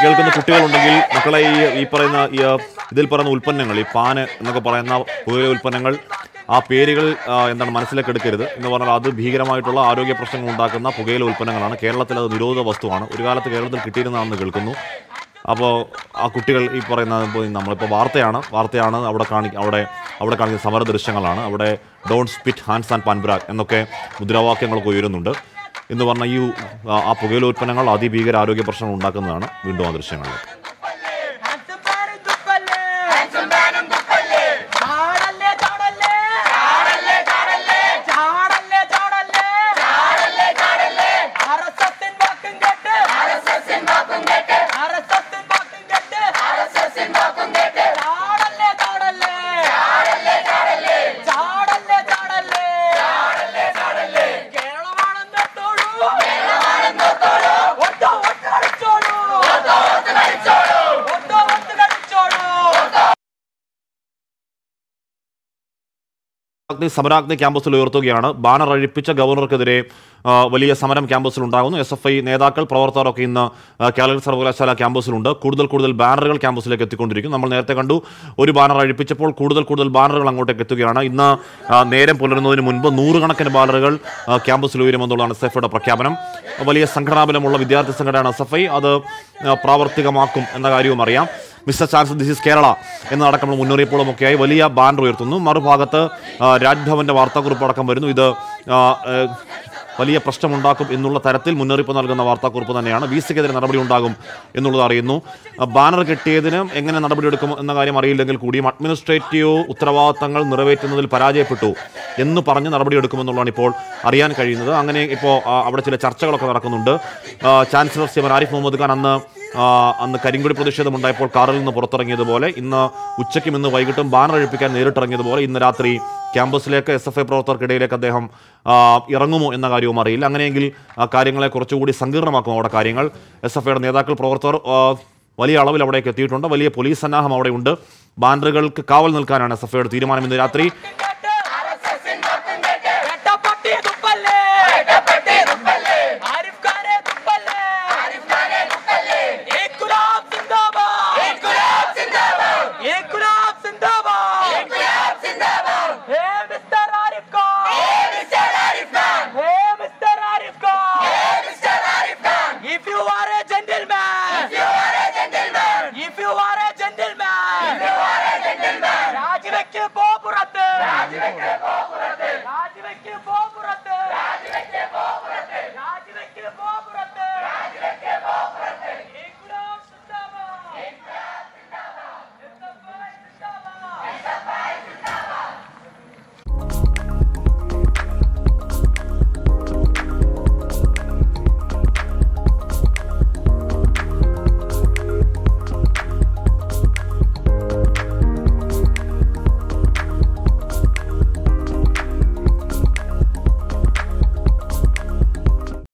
കേൾക്കുന്ന കുട്ടികളുണ്ടെങ്കിൽ മക്കളെ ഈ ഈ പറയുന്ന ഈ ആ, ഇതിൽ പറയുന്ന ഉൽപ്പന്നങ്ങൾ ഈ പാന് എന്നൊക്കെ പറയുന്ന പുതിയ ഉൽപ്പന്നങ്ങൾ ആ പേരുകൾ ആ, എന്താണ് മനസ്സിലേക്ക് എടുക്കരുത് എന്ന് പറഞ്ഞാൽ അത് ഭീകരമായിട്ടുള്ള ആരോഗ്യ പ്രശ്നങ്ങൾ ഉണ്ടാക്കുന്ന പുകയില ഉൽപ്പന്നങ്ങളാണ് കേരളത്തിൽ അത് നിരോധിത വസ്തുവാണ് ഒരു കാലത്ത് കേരളത്തിൽ കിട്ടിയിരുന്നതാണെന്ന് കേൾക്കുന്നു അപ്പോൾ ആ കുട്ടികൾ ഈ പറയുന്ന ഇപ്പോൾ നമ്മളിപ്പോൾ വാർത്തയാണ് വാർത്തയാണ് അവിടെ കാണി അവിടെ അവിടെ കാണിക്കുന്ന സമര ദൃശ്യങ്ങളാണ് അവിടെ don't spit hands and Pan Parag എന്നൊക്കെ മുദ്രാവാക്യങ്ങളൊക്കെ ഉയരുന്നുണ്ട് എന്ന് പറഞ്ഞ ഈ ആ, ആ പുകയില ഉൽപ്പന്നങ്ങൾ അതിഭീകര ആരോഗ്യ പ്രശ്നങ്ങൾ ഉണ്ടാക്കുന്നതാണ് വീണ്ടും ആ ദൃശ്യങ്ങളിൽ ഹാൻസം ബാനും തുപ്പല്ലേ ചാടല്ലേ ചാടല്ലേ ചാടല്ലേ ചാടല്ലേ ആർഎസ്എസിൻ വാക്കും കേട്ട് ആർഎസ്എസിൻ വാക്കും കേട്ട് ചാടല്ലേ ചാടല്ലേ ചാടല്ലേ ചാടല്ലേ കേരളമാണെന്നോട്ടോളൂ ഒട്ടോ ഒട്ട് കളിച്ചോളൂ ഒട്ടോ ഒട്ട് കളിച്ചോളൂ അഗ്നി സമരാഗ്നി ക്യാമ്പസിൽ ഉയർത്തുകയാണ് ബാനർ അഴിപ്പിച്ച ഗവർണർക്കെതിരെ ആ, വലിയ സമരം ക്യാമ്പസിൽ ഉണ്ടാകുന്നു എസ് എഫ് ഐ നേതാക്കൾ പ്രവർത്തകരൊക്കെ ഇന്ന് ആ, കാലിക്കറ്റ് സർവകലാശാല ക്യാമ്പസിലുണ്ട് കൂടുതൽ കൂടുതൽ ബാനറുകൾ ക്യാമ്പസിലേക്ക് എത്തിക്കൊണ്ടിരിക്കും നമ്മൾ നേരത്തെ കണ്ടു ഒരു ബാനർ അഴിപ്പിച്ചപ്പോൾ കൂടുതൽ കൂടുതൽ ബാനറുകൾ അങ്ങോട്ടേക്ക് എത്തുകയാണ് ഇന്ന് ആ, നേരം പുലരുന്നതിന് മുൻപ് നൂറുകണക്കിന് ബാനറുകൾ ആ, ക്യാമ്പസിൽ ഉയരുമെന്നുള്ളതാണ് എസ് എഫ് ഐയുടെ പ്രഖ്യാപനം വലിയ സംഘടനാബലമുള്ള വിദ്യാർത്ഥി സംഘടനയാണ് എസ് എഫ് ഐ അത് ആ, പ്രാവർത്തികമാക്കും എന്ന കാര്യവും അറിയാം mister chance this is Kerala എന്നടക്കമുള്ള മുന്നറിയിപ്പുകളും ഒക്കെയായി വലിയ ബാനർ ഉയർത്തുന്നു മറുഭാഗത്ത് ആ, രാജ്ഭവന്റെ വാർത്താക്കുറിപ്പ് അടക്കം വരുന്നു ഇത് ആ, ഏ, വലിയ പ്രശ്നമുണ്ടാക്കും എന്നുള്ള തരത്തിൽ മുന്നറിയിപ്പ് നൽകുന്ന വാർത്താക്കുറിപ്പ് തന്നെയാണ് വി സിക്കെതിരെ നടപടി ഉണ്ടാകും എന്നുള്ളത് അറിയുന്നു ആ, ബാനർ കെട്ടിയതിന് എങ്ങനെ നടപടിയെടുക്കും എന്ന കാര്യം അറിയില്ലെങ്കിൽ കൂടിയും അഡ്മിനിസ്ട്രേറ്റീവ് ഉത്തരവാദിത്തങ്ങൾ നിറവേറ്റുന്നതിൽ പരാജയപ്പെട്ടു എന്ന് പറഞ്ഞ് നടപടിയെടുക്കുമെന്നുള്ളതാണ് ഇപ്പോൾ അറിയാൻ കഴിയുന്നത് അങ്ങനെ ഇപ്പോൾ ആ, അവിടെ ചില ചർച്ചകളൊക്കെ നടക്കുന്നുണ്ട് ആ, ചാൻസലർ ശ്രീമൻ ആരിഫ് മുഹമ്മദ് ഖാൻ അന്ന് ആ, അന്ന് കരിങ്കൊടി പ്രതിഷേധമുണ്ടായപ്പോൾ കാറിൽ നിന്ന് പുറത്തിറങ്ങിയതുപോലെ ഇന്ന് ഉച്ചയ്ക്കും ഇന്ന് വൈകിട്ടും ബാനർ അഴിപ്പിക്കാൻ നേരിട്ടിറങ്ങിയതുപോലെ ഇന്ന് രാത്രി ക്യാമ്പസിലേക്ക് എസ് എഫ് ഐ പ്രവർത്തകർക്കിടയിലേക്ക് അദ്ദേഹം ആ, ഇറങ്ങുമോ എന്ന കാര്യവും അറിയില്ല അങ്ങനെയെങ്കിൽ ആ കാര്യങ്ങളെ കുറച്ചുകൂടി സങ്കീർണമാക്കും അവിടെ കാര്യങ്ങൾ എസ് എഫ് ഐയുടെ നേതാക്കൾ പ്രവർത്തകർ ആ, വലിയ അളവിൽ അവിടേക്ക് എത്തിയിട്ടുണ്ട് വലിയ പോലീസ് സന്നാഹം അവിടെയുണ്ട് ബാനറുകൾക്ക് കാവൽ നിൽക്കാനാണ് എസ് എഫ് ഐയുടെ തീരുമാനം ഇന്ന് രാത്രി